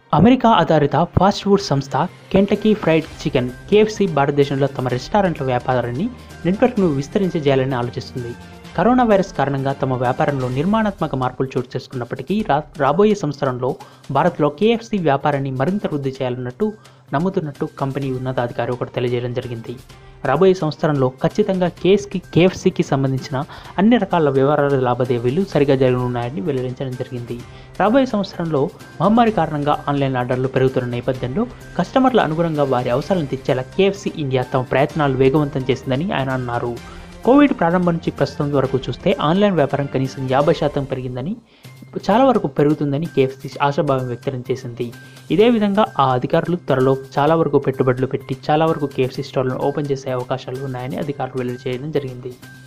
America ఆధారిత fast food సంస్థ Kentucky Fried Chicken KFC భారతదేశంలో తమ రెస్టారెంట్ల వ్యాపారాన్ని నెట్వర్క్ను విస్తరించేయాలని ఆలోచిస్తుంది కరోనా వైరస్ కారణంగా తమ వ్యాపారంలో నిర్మాణాత్మక మార్పులు చోటు చేసుకున్నప్పటికీ రా రాబోయే సంవత్సరంలో భారత్లో కేఎఫ్సి వ్యాపారాన్ని మరింత వృద్ధి చేయాలన్నట్టు నమ్ముతున్నట్టు కంపెనీ ఉన్నతాధికారి ఒకటి తెలియజేయడం జరిగింది రాబోయే సంవత్సరంలో ఖచ్చితంగా కేఎస్కి కేఎఫ్సికి సంబంధించిన అన్ని రకాల వ్యవహారాల లావాదేవీలు సరిగా జరగనున్నాయని వెల్లడించడం జరిగింది రాబోయే సంవత్సరంలో మహమ్మారి కారణంగా ఆన్లైన్ ఆర్డర్లు పెరుగుతున్న నేపథ్యంలో కస్టమర్ల అనుగుణంగా వారి అవసరాలను తీర్చేలా కేఎఫ్సి ఇండియా తమ ప్రయత్నాలు వేగవంతం చేసిందని ఆయన అన్నారు కోవిడ్ ప్రారంభం నుంచి ప్రస్తుతం వరకు చూస్తే ఆన్లైన్ వ్యాపారం కనీసం యాభై శాతం పెరిగిందని చాలా వరకు పెరుగుతుందని కేఎఫ్సి ఆశాభావం వ్యక్తం చేసింది ఇదే విధంగా ఆ అధికారులు త్వరలో చాలా వరకు పెట్టుబడులు పెట్టి చాలా వరకు కేఎఫ్సి స్టోర్లను ఓపెన్ చేసే అవకాశాలు ఉన్నాయని అధికారులు వెల్లడి చేయడం జరిగింది